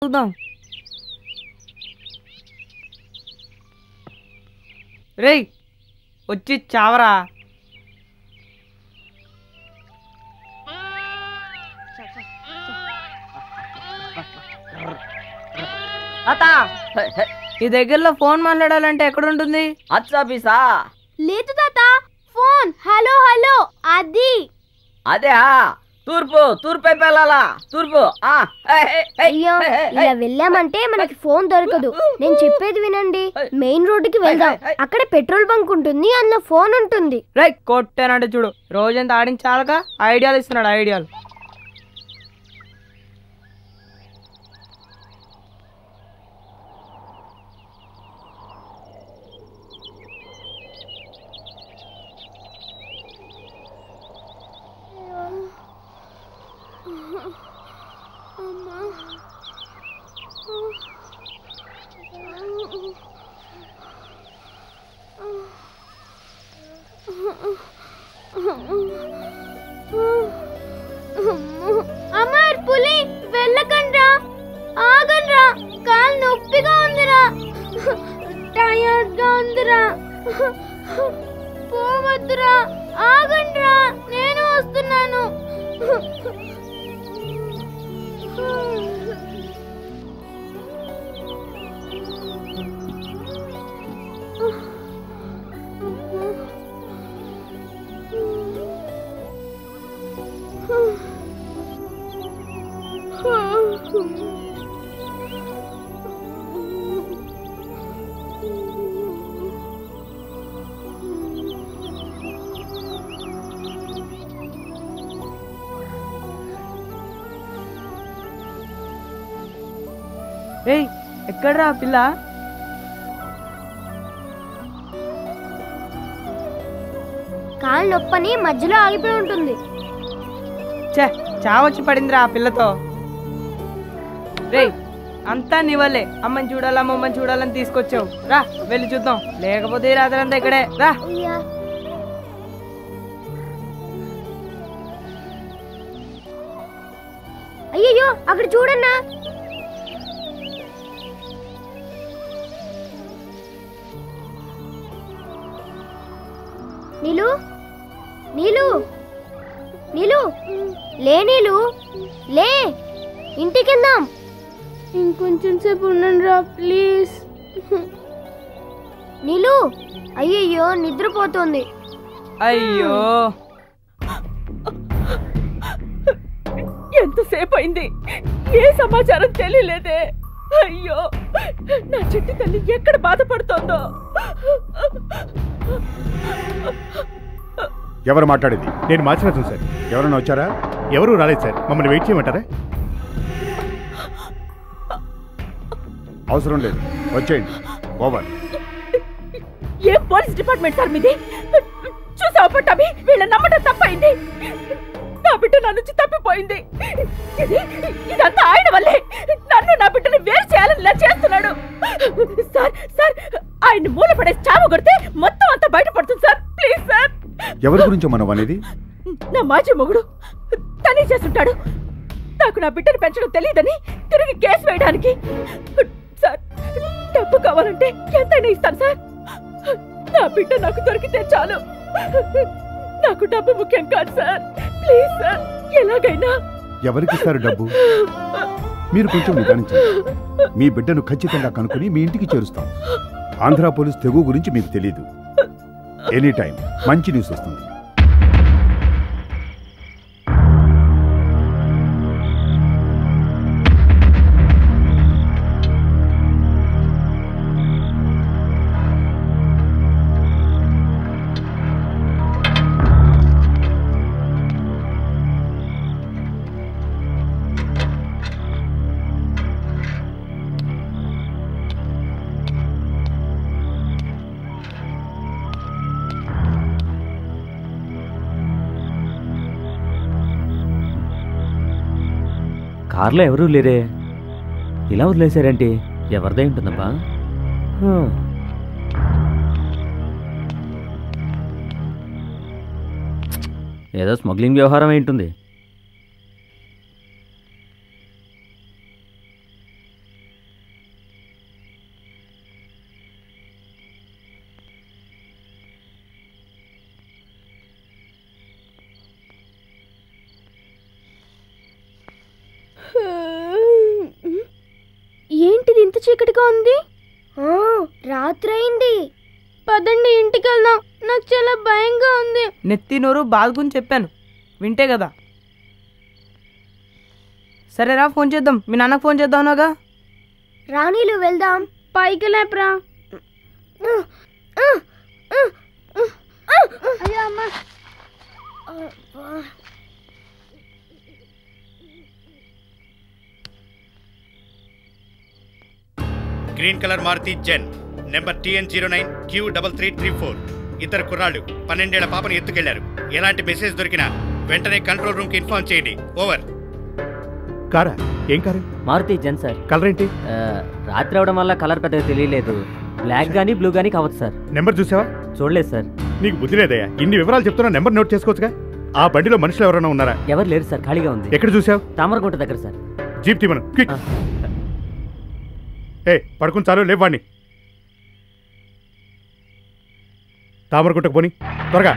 చూద్దాం రేయ్ వచ్చి చావరా తాత ఈ దగ్గరలో ఫోన్ మాట్లాడాలంటే ఎక్కడ ఉంటుంది అచ్చాపీసా లేదు తాత ఫోన్ హలో హలో అది అదే తూర్పు తూర్పు వైపు వెళ్ళాలా తూర్పు ఆ, ఏయ్, ఏయ్, ఏయ్, అయ్యో ఏయ్, ఏయ్, ఇలా వెళ్ళామంటే మనకి ఫోన్ దొరకదు నేను చెప్పేది వినండి మెయిన్ రోడ్డుకి వెళ్దాం అక్కడ పెట్రోల్ బంక్ ఉంటుంది అందులో ఫోన్ ఉంటుంది రే కొట్టానంటే చూడు రోజంతా ఆడించాలగా ఐడియాలు ఇస్తున్నాడు ఐడియాలు అమర్ పులి వెళ్ళకండ్రా ఆగండ్రా కాలు నొప్పిగా ఉందిరా టయర్డ్ గా ఉందిరా పోవద్దురా ఆగండ్రా నేను వస్తున్నాను రేయ్ ఎక్కడ్రా ఆ పిల్ల కాలు నొప్పని మధ్యలో ఆగిపోయి ఉంటుంది ఛే చావచ్చి పడిందిరా ఆ పిల్లతో రేయ్ అంతా నీవల్లే అమ్మని చూడాలా అమ్మమ్మని చూడాలని తీసుకొచ్చావు రా వెళ్ళి చూద్దాం లేకపోతే ఈ రాత్రంతా ఇక్కడే రా అయ్యా అయ్యయ్యో అక్కడ చూడన్నా నీలు నీలు నీలు లే నీలు లే ఇంటికి వెళ్దాం ఇంకొంచెం సేపు ఉండండి రా ప్లీజ్ నీలు అయ్యయ్యో నిద్రపోతుంది అయ్యో ఎంతసేపు అయింది ఏ సమాచారం తెలియలేదే అయ్యో నా చెట్టు తల్లి ఎక్కడ బాధపడుతోందో ఎవరు మాట్లాడేది నేను మార్చినాథం సార్ ఎవరైనా వచ్చారా ఎవరు రాలేదు సార్ మమ్మల్ని వెయిట్ చేయమంటారా అవసరం లేదు వచ్చేయండి ఓవర్ ఏ పోలీస్ డిపార్ట్మెంట్ సార్ మీది చూసావు పట్టాభి వీళ్ళ నమ్మటం తప్పైంది నా బిడ్డ నా నుంచి తప్పిపోయింది ఇది ఇదంతా ఆయన వల్లే నన్ను నా బిడ్డని వేరు చేయాలని ఇలా చేస్తున్నాడు సార్ సార్ ఆయన్ని మూల పడేసి చావు కొడితే మొత్తం అంతా బయటపడుతుంది సార్ ప్లీజ్ సార్ ఎవరి గురించో మనం అనేది నా మాజీ మొగుడు తనే చేస్తుంటాడు నాకు నా బిడ్డను పెంచడం తెలియదని తిరిగి కేసు వేయడానికి సార్ డబ్బు కావాలంటే ఎంతైనా ఇస్తాను సార్ నా బిడ్డ నాకు దొరికితే చాలు నాకు డబ్బు ముఖ్యం కాదు సార్ ప్లీజ్ సార్ ఎలాగైనా ఎవరికి ఇస్తారు డబ్బు మీరు కొంచెం నిదానించండి మీ బిడ్డను ఖచ్చితంగా కనుక్కుని మీ ఇంటికి చేరుస్తాం ఆంధ్ర పోలీస్ తెగు గురించి మీకు తెలియదు ఎనీ టైం మంచి న్యూస్ వస్తుంది కార్లో ఎవరూ లేరే ఇలా వదిలేశారేంటి ఎవరిదే ఉంటుందబ్బా హ్మ్. ఏదో స్మగ్లింగ్ వ్యవహారం అయి ఉంటుంది చీకటిగా ఉంది రాత్రి అయింది పదండి ఇంటికి వెళ్దాం నాకు చాలా భయంగా ఉంది నెత్తి నోరు బాదుకుని చెప్పాను వింటే కదా సరేరా ఫోన్ చేద్దాం మీ నాన్నకు ఫోన్ చేద్దాంనాగా రాణిలు వెళ్దాం పైకి లేపరా అయ్యో అమ్మా green colour Maruti Zen number TN zero nine Q double three three four ఇద్దరు కుర్రాళ్ళు పన్నెండేళ్ల పాపను ఎత్తుకెళ్లారు ఎలాంటి మెసేజ్ దొరికినా వెంటనే కంట్రోల్ రూమ్ కి ఇన్ఫార్మ్ చేయండి ఓవర్ కారా ఏం car Maruti Zen sir colour ఏంటి ఆ, రాత్రి అవడం వల్ల కలర్ పెద్దగా తెలియలేదు బ్లాక్ కానీ బ్లూ కానీ కావచ్చు సార్ నెంబర్ చూసావా చూడలేదు సార్ నీకు బుద్ధి లేదయ్యా ఇన్ని వివరాలు చెప్తున్నా నెంబర్ నోట్ చేసుకోవచ్చుగా ఆ బండిలో మనుషులు ఎవరైనా ఉన్నారా ఎవరు లేరు సార్ ఖాళీగా ఉంది ఎక్కడ చూసావు తామరగుంట దగ్గర సార్ జీప్ తీమను క్విక్ ఆ. ఏ పడుకుని చాలు లేవాడిని తామరకుంటకు పోని త్వరగా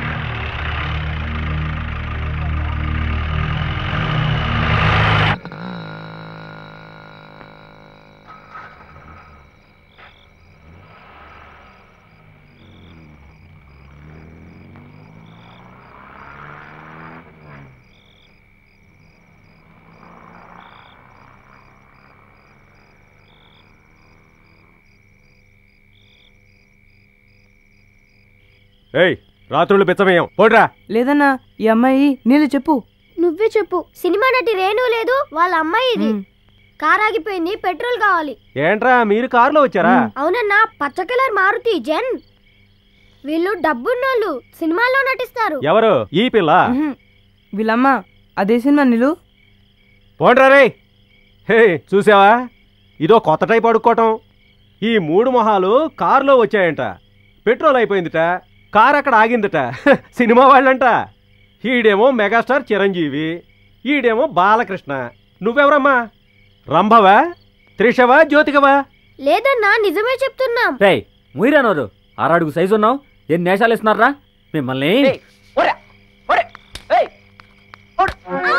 ఏయ్ రాత్రులు బెచ్చమేయం పోడ్రా లేదన్నా ఈ అమ్మాయి నీళ్ళు చెప్పు నువ్వే చెప్పు సినిమా నటి రేణు లేదు వాళ్ళ అమ్మాయి ఇది మ్. కార్ ఆగిపోయింది పెట్రోల్ కావాలి ఏంట్రా మీరు కారులో వచ్చారా అవునన్నా పచ్చ కలర్ మారుతి జెన్ వీళ్ళు డబ్బున్నోళ్ళు సినిమాల్లో నటిస్తారు ఎవరు ఈ పిల్ల ఉహుం. వీళ్ళమ్మ అదే సినిమా నీళ్ళు పోండ్రా రే హే చూసావా ఇదో కొత్త టైప్ అడుక్కోవటం ఈ మూడు మొహాలు కారులో వచ్చాయంట పెట్రోల్ అయిపోయిందిట కార్ అక్కడ ఆగిందట హ, సినిమా వాళ్ళంట ఈడేమో మెగాస్టార్ చిరంజీవి ఈడేమో బాలకృష్ణ నువ్వెవరమ్మా రంభవా త్రిషవా జ్యోతికవా లేదన్నా నిజమే చెప్తున్నాం రే ముయిరా నోరు ఆరాడుగు సైజు ఉన్నావు ఎన్ని నేషాలు ఇస్తున్నారా మిమ్మల్ని ఏయ్, ఒరే, ఒరే, ఏయ్, ఒరే.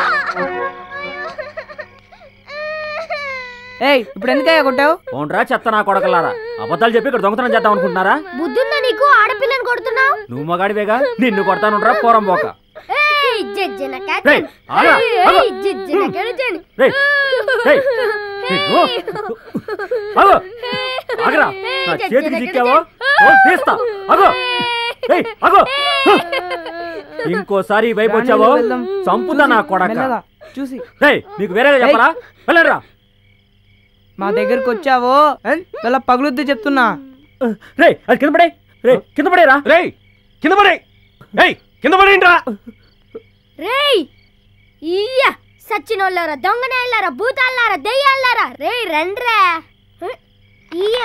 ఏయ్ ఇప్పుడు ఎందుకయ్యా కొట్టావు ఓన్రా చెత్త నా కొడకలారా అబద్ధాలు చెప్పి ఇక్కడ దొంగతనం చేద్దాం అనుకుంటున్నారా బుద్ధుందా నీకు ఆడపిల్లని కొడుతున్నావు నువ్వు మగాడివేగా నిన్ను కొడతానురా పోరం పోక ఏయ్, జజ్జన కాచన్. రేయ్, ఆగా, ఏయ్, ఆగా. ఏయ్, జజ్జన కాచన్. రేయ్, రేయ్, నిన్ను. ఆగు, ఆగరా నా చేతికి చిక్కావో ఓ, తీస్తా అగో ఏయ్, అగో ఇంకోసారి ఈ వైపు వచ్చావో రాణిలో వెళ్దాం. చంపుతా నా కొడక మెల్లగా చూసి రేయ్ నీకు వేరేగా చెప్పరా వెళ్ళరా మా దగ్గరికి వచ్చావో చాలా పగులుద్ది చెప్తున్నా రేయ్ అది కింద పడే రే కింద పడేరా రేయ్ కింద పడే ఏయ్ కింద పడేంట్రా రేయ్ ఇయ్య సచ్చినోళ్ళారా దొంగనేళ్ళారా భూతాల్లారా దెయ్యాలారా రేయ్ రండ్రా హ, ఇయ్య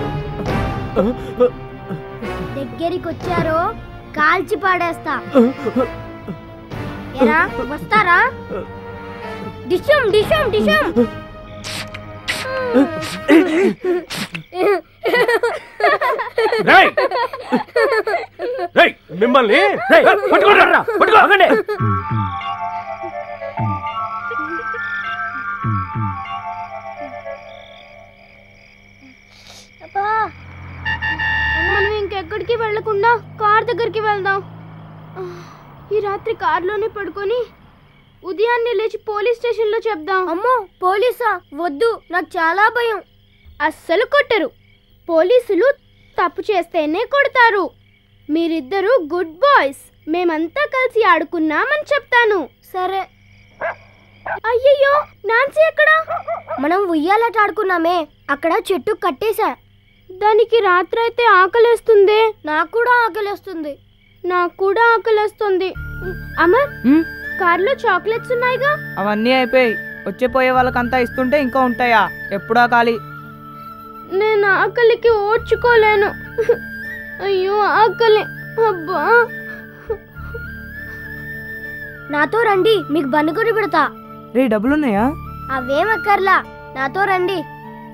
దగ్గరికి వచ్చారో కాల్చి పాడేస్తా ఎరా వస్తారా డిషం డిషం డిషం రేయ్ రేయ్ మిమ్మల్ని రేయ్ పట్టుకోరా పట్టుకో ఆగండి మనం ఇంకెక్కడికి వెళ్ళకుండా కార్ దగ్గరికి వెళ్దాం ఈ రాత్రి కార్లోనే పడుకొని ఉదయాన్నే లేచి పోలీస్ స్టేషన్లో చెప్దాం అమ్మో పోలీసా వద్దు నాకు చాలా భయం అస్సలు కొట్టరు పోలీసులు తప్పు చేస్తేనే కొడతారు మీరిద్దరూ గుడ్ బాయ్స్ మేమంతా కలిసి ఆడుకున్నామని చెప్తాను సరే అయ్యయ్యో నాన్సీ ఎక్కడ మనం ఉయ్యాలట ఆడుకున్నామే అక్కడ చెట్టు కట్టేశా దానికి రాత్రైతే ఆకలేస్తుంది నాకు కూడా ఆకలేస్తుంది నాకు కూడా ఆకలేస్తుంది అమర్ ఉమ్, కార్లో చాక్లెట్స్ ఉన్నాయిగా అవన్నీ అయిపోయాయి వచ్చే పోయే వాళ్ళకంతా ఇస్తుంటే ఇంకా ఉంటాయా ఎప్పుడా ఖాళీ నేను ఆకలికి ఓర్చుకోలేను అయ్యో ఆకలి అబ్బా నాతో రండి మీకు బన్ను కొని పెడతా రే డబ్బులున్నాయా అవేమక్కర్లా నాతో రండి